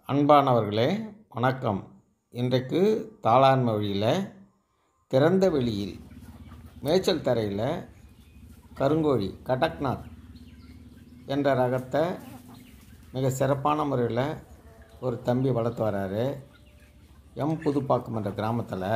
அன்பானவர்களே வணக்கம் இன்றைக்கு தாளாண்மை வழியில் திறந்த வெளியில் மேய்ச்சல் தரையில் கருங்கோழி கடக்நாத் என்ற ரகத்தை மிக சிறப்பான முறையில் ஒரு தம்பி வளர்த்து வராரு எம் புதுப்பாக்கம் என்ற கிராமத்தில்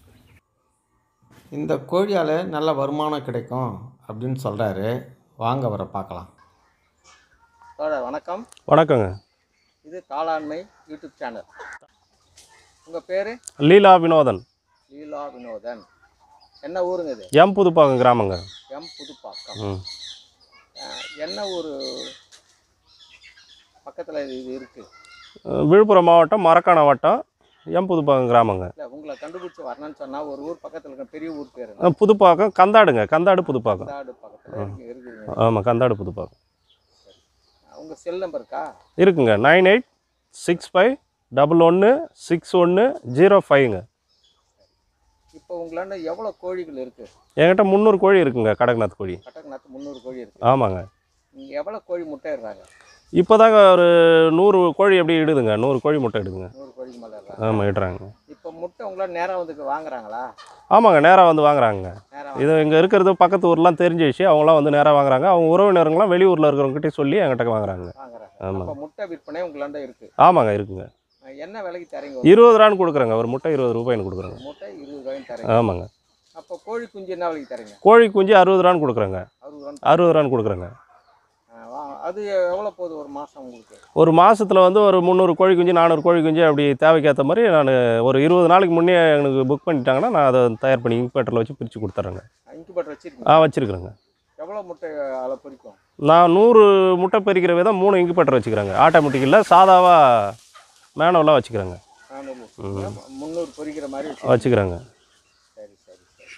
இந்த கோழியால் நல்ல வருமானம் கிடைக்கும் அப்படின்னு சொல்கிறாரு வாங்க அவரை பார்க்கலாம் தோழர் வணக்கம் வணக்கங்க இது தாளாண்மை யூடியூப் சேனல் உங்கள் பேர் லீலா வினோதன் லீலா வினோதன் என்ன ஊருங்க இது எம் புதுப்பாக்கம் கிராமங்க எம் புதுப்பாக்கம் ம் அஹ், என்ன ஊர் பக்கத்தில் இது இது இருக்குது அஹ் விழுப்புரம் மாவட்டம் மரக்காணம் வட்டம் எம் புதுப்பாக்கம் கிராமங்க இல்லை உங்களை கண்டுபிடிச்சி வரணும்னு சொன்னால் ஒரு ஊர் பக்கத்தில் இருக்க பெரிய ஊர் பேர் அஹ் புதுப்பாக்கம் கந்தாடுங்க கந்தாடு புதுப்பாக்கம் தாடு பக்கத்தில் இருக்கு இருக்குதுங்க ஆமாம் கந்தாடு புதுப்பாக்கம் உங்கள் செல் நம்பர் இருக்கா இருக்குங்க nine eight six five double ஒன்று சிக்ஸ் ஒன்று ஜீரோ ஃபைவ்ங்க இப்போ உங்களாண்ட எவ்வளோ கோழிகள் இருக்குது என்கிட்ட முந்நூறு கோழி இருக்குங்க கடக்நாத் கோழி கட்டக்நாத்து முந்நூறு கோழி இருக்குது ஆமாங்க நீங்கள் எவ்வளோ கோழி முட்டை இடுறாங்க இப்போதாங்க ஒரு நூறு கோழி எப்படி இடுதுங்க நூறு கோழி முட்டை இடுதுங்க நூறு கோழிக்கு மேலே இடுறாங்க ஆமாம் இடுறாங்க இப்போ முட்டை உங்களால் நேராக வந்து வாங்குறாங்களா ஆமாங்க நேராக வந்து வாங்குறாங்க நேராக இது இங்கே இருக்கிறது பக்கத்து ஊர்லாம் தெரிஞ்ச விஷயம் அவங்களாம் வந்து நேராக வாங்குறாங்க அவங்க உறவினருங்களாம் வெளியூரில் இருக்கிறவங்ககிட்ட சொல்லி என்கிட்ட வாங்குறாங்க வாங்குறாங்க ஆமாம் அப்போ முட்டை விற்பனை உங்களாண்ட இருக்குது ஆமாங்க இருக்குங்க என்ன விலைக்கு தரீங்க இருபது ரூபான்னு கொடுக்குறேங்க ஒரு முட்டை இருபது ரூபாய்னு கொடுக்குறேங்க ஒரு மூட்டை இருபது ரூபாயும் தரீங்க ஆமாங்க அப்போ கோழி குஞ்சு என்ன விலைக்கு தரீங்க கோழி குஞ்சு அறுபது ரூபான்னு கொடுக்குறேங்க அறுபது ரூபா அறுபது ரூபான்னு கொடுக்குறேங்க அது எவ்வளோ போகுது ஒரு மாதம் உங்களுக்கு ஒரு மாதத்தில் வந்து ஒரு முந்நூறு கோழி குஞ்சு நானூறு கோழி குஞ்சு அப்படி தேவைக்கேற்ற மாதிரி நான் ஒரு இருபது நாளைக்கு முன்னே எனக்கு புக் பண்ணிட்டாங்கன்னா நான் அதை தயார் பண்ணி இன்குபேட்டரில் வச்சு பிரித்து கொடுத்துட்றேங்க இன்குபேட்டர் ஆ வச்சிருக்கீங்க வச்சுருக்குறேங்க எவ்வளோ முட்டை அளவு பிடிக்கும் நான் நூறு முட்டை பறிக்கிற விதம் மூணு இன்குபேட்டர் வச்சுக்கிறேங்க ஆட்டோமேட்டிக் இல்லை சாதாவாக மேனுவலாக வச்சுக்கிறேங்க நானூறு முந்நூறு பொரிக்கிற மாதிரி வச்சு வச்சுக்கிறேங்க சரி சரி சரி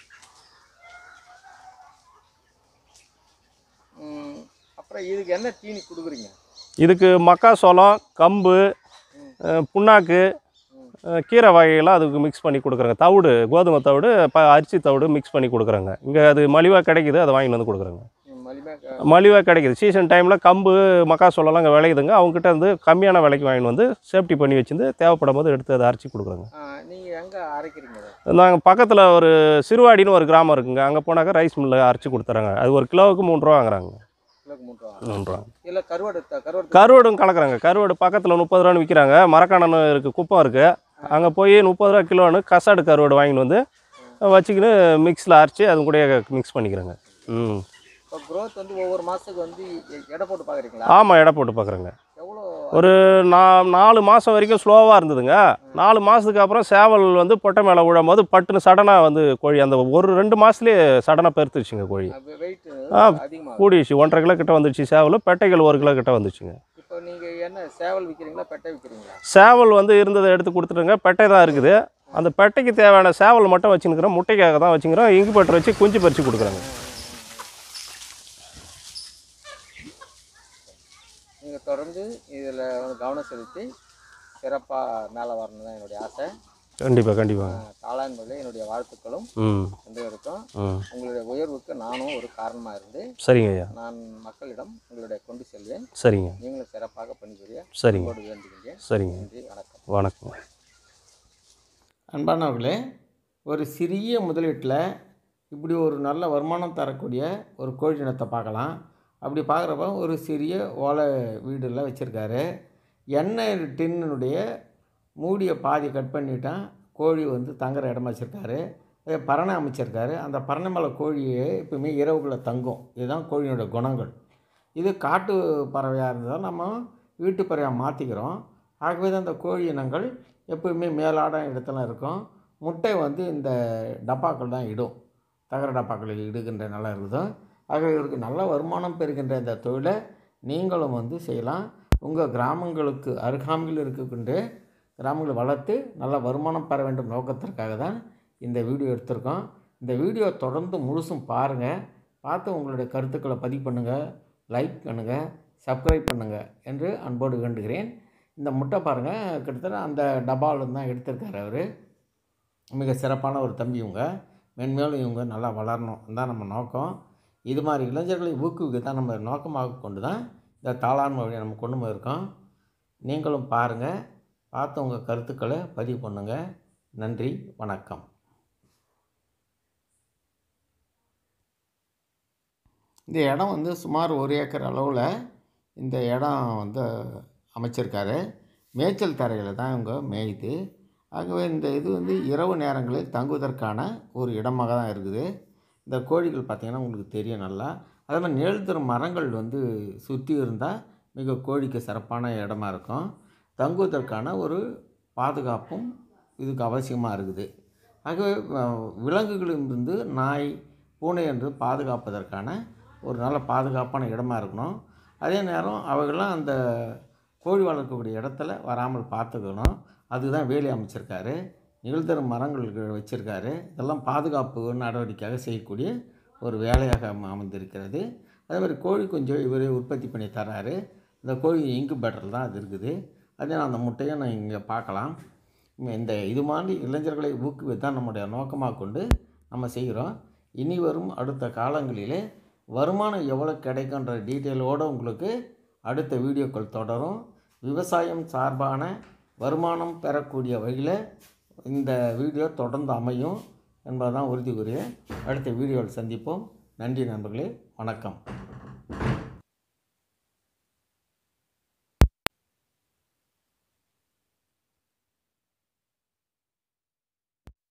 ம், அப்புறம் இதுக்கு என்ன தீனி கொடுக்குறீங்க இதுக்கு மக்காசோளம் கம்பு அஹ், புண்ணாக்கு அஹ், கீரை வகைகள்லாம் அதுக்கு மிக்ஸ் பண்ணி கொடுக்குறேங்க தவிடு கோதுமை தவிடு ப அரிசி தவிடு மிக்ஸ் பண்ணி கொடுக்குறேங்க இங்கே அது மலிவாக கிடைக்குது அதை வாங்கிட்டு வந்து கொடுக்குறேங்க மலிமே மலிவாக கிடைக்குது சீசன் டைமில் கம்பு மக்காசோளம்லாம் இங்கே விளையுதுங்க அவங்ககிட்ட வந்து கம்மியான விலைக்கு வாங்கிட்டு வந்து சேஃப்டி பண்ணி வச்சிருந்து தேவைப்படும் போது எடுத்து அதை அரைச்சி கொடுக்குறோங்க நீங்கள் எங்கே அரைக்கிறீங்க அதை? நாங்கள் பக்கத்தில் ஒரு சிறுவாடின்னு ஒரு கிராமம் இருக்குங்க அங்கே போனாக்கா ரைஸ் மில்லில் அரைச்சி கொடுத்துறாங்க அது ஒரு கிலோவுக்கு மூணு ரூபா வாங்குறாங்க கிலோக்கு மூணு ரூபா மூணு ரூபா இல்லை கருவாடு த- கருவாடு கருவாடும் கலக்குறாங்க கருவாடு பக்கத்தில் முப்பது ரூபான்னு விற்கிறாங்க மரக்காணம் இருக்குது குப்பம் இருக்குது அங்கே போய் முப்பது ரூபா கிலோன்னு கசாடு கருவாடு வாங்கிட்டு வந்து வச்சுக்கின்னு மிக்ஸில் அரைச்சி அது கூட மிக்ஸ் பண்ணிக்கிறேங்க ம் இப்போ க்ரோத் வந்து ஒவ்வொரு மாதத்துக்கு வந்து எ- எடை போட்டு பார்க்குறீங்களா ஆமாம் எடை போட்டு பார்க்குறேங்க எவ்வளோ ஒரு நா நாலு மாதம் வரைக்கும் ஸ்லோவாக இருந்ததுங்க நாலு மாதத்துக்கு அப்புறம் சேவல் வந்து பொட்டை மேலே விழும் போது பட்டுன்னு சடனாக வந்து கோழி அந்த ஒரு ரெண்டு மாதத்துலேயே சடனாக பெருத்துச்சுங்க கோழி வெயிட் ஆ, அதிகமாக கூடிடுச்சு ஒன்றரை கிலோ கிட்ட வந்துச்சு சேவல் பெட்டைகள் ஒரு கிலோ கிட்ட வந்துச்சுங்க இப்போ நீங்கள் என்ன சேவல் விற்கிறீங்களா பெட்டை விற்கிறீங்களா சேவல் வந்து இருந்ததை எடுத்து கொடுத்துட்டுங்க பெட்டை தான் இருக்குது அந்த பெட்டைக்கு தேவையான சேவல் மட்டும் வச்சுருக்கிறோம் முட்டைக்காக தான் வச்சுக்கிறோம் இங்குபேட்டர் வச்சு குஞ்சு பறித்து கொடுக்குறாங்க நீங்கள் தொடர்ந்து இதில் வந்து கவனம் செலுத்தி சிறப்பாக மேலே வரணும் தான் என்னுடைய ஆசை கண்டிப்பாக கண்டிப்பாங்க காளான் முறையில் என்னுடைய வாழ்த்துக்களும் ம் வந்து இருக்கும் ம் உங்களுடைய உயர்வுக்கு நானும் ஒரு காரணமாக இருந்து சரிங்க ஐயா நான் மக்களிடம் உங்களுடைய கொண்டு செல்வேன் சரிங்க நீங்களும் சிறப்பாக பணிபுரிய சரிங்க உங்களோடு வேண்டுகிறேன் சரிங்க நன்றி வணக்கம் வணக்கம் அன்பானவர்களே ஒரு சிறிய முதலீட்டில் இப்படி ஒரு நல்ல வருமானம் தரக்கூடிய ஒரு கோழி இனத்தை பார்க்கலாம் அப்படி பார்க்குறப்ப ஒரு சிறிய ஓலை வீடுல வச்சுருக்காரு எண்ணெய் டின்னுடைய மூடிய பாதி கட் பண்ணிட்டான் கோழி வந்து தங்குற இடமா வச்சுருக்காரு அதே பரணை அமைச்சிருக்காரு அந்த பரணை மேலே கோழியே எப்பவுமே இரவுக்குள்ளே தங்கும் இதுதான் கோழியோட குணங்கள் இது காட்டு பறவையாக இருந்தால் நம்ம வீட்டு பறவையாக மாற்றிக்கிறோம் ஆகவே தான் இந்த கோழி இனங்கள் எப்பவுமே மேலாட இடத்துல இருக்கும் முட்டை வந்து இந்த டப்பாக்கள் தான் இடும் தகர டப்பாக்களில் இடுகின்ற நல்லா இருக்குதோ ஆகவே இவருக்கு நல்ல வருமானம் பெறுகின்ற இந்த தொழிலை நீங்களும் வந்து செய்யலாம் உங்கள் கிராமங்களுக்கு அருகாமையில் இருக்கின்ற கிராமங்களை வளர்த்து நல்ல வருமானம் பெற வேண்டும் நோக்கத்திற்காக தான் இந்த வீடியோ எடுத்திருக்கோம் இந்த வீடியோ தொடர்ந்து முழுசும் பாருங்கள் பார்த்து உங்களுடைய கருத்துக்களை பதிவு பண்ணுங்கள் லைக் பண்ணுங்கள் சப்ஸ்கிரைப் பண்ணுங்கள் என்று அன்போடு வேண்டுகிறேன் இந்த முட்டை பாருங்கள் கிட்டத்தட்ட அந்த டப்பாவில் தான் எடுத்திருக்காரு அவர் மிக சிறப்பான ஒரு தம்பி இவங்க மென்மேலும் இவங்க நல்லா வளரணும் தான் நம்ம நோக்கம் இது மாதிரி இளைஞர்களை ஊக்குவிக்க தான் நம்ம நோக்கமாக கொண்டு தான் இந்த தாளாண்மை வழியை நம்ம கொண்டு போயிருக்கோம் நீங்களும் பாருங்கள் பார்த்து உங்கள் கருத்துக்களை பதிவு பண்ணுங்கள் நன்றி வணக்கம் இந்த இடம் வந்து சுமார் ஒரு ஏக்கர் அளவில் இந்த இடம் வந்து அமைச்சிருக்காரு மேய்ச்சல் தரையில் தான் இவங்க மேயுது ஆகவே இந்த இது வந்து இரவு நேரங்களில் தங்குவதற்கான ஒரு இடமாக தான் இருக்குது இந்த கோழிகள் பார்த்திங்கன்னா உங்களுக்கு தெரியும் நல்லா அதே மாதிரி நிழல் தரும் மரங்கள் வந்து சுற்றி இருந்தால் மிக கோழிக்கு சிறப்பான இடமா இருக்கும் தங்குவதற்கான ஒரு பாதுகாப்பும் இதுக்கு அவசியமாக இருக்குது ஆகவே அஹ், விலங்குகளிலிருந்து நாய் பூனை என்று பாதுகாப்பதற்கான ஒரு நல்ல பாதுகாப்பான இடமா இருக்கணும் அதே நேரம் அவைகள்லாம் அந்த கோழி வளர்க்கக்கூடிய இடத்துல வராமல் பார்த்துக்கணும் அதுதான் வேலி அமைச்சிருக்காரு நிகழ்தரும் மரங்கள் வச்சுருக்காரு இதெல்லாம் பாதுகாப்பு நடவடிக்கையாக செய்யக்கூடிய ஒரு வேலையாக அம- அமைந்திருக்கிறது அதே மாதிரி கோழி குஞ்சு இவர் உற்பத்தி பண்ணி தராரு இந்த கோழி இன்குபேட்டரில் தான் அது இருக்குது அதே அந்த முட்டையை நான் இங்கே பார்க்கலாம் இந்த இது மாதிரி இளைஞர்களை ஊக்குவித்து தான் நம்முடைய நோக்கமாக கொண்டு நம்ம செய்கிறோம் இனி வரும் அடுத்த காலங்களிலே வருமானம் எவ்வளோ கிடைக்குன்ற டீட்டெயிலோடு உங்களுக்கு அடுத்த வீடியோக்கள் தொடரும் விவசாயம் சார்பான வருமானம் பெறக்கூடிய வகையில் இந்த வீடியோ தொடர்ந்து அமையும் என்பதுதான் உறுதி கூறிய அடுத்த வீடியோவில் சந்திப்போம் நன்றி நண்பர்களே வணக்கம்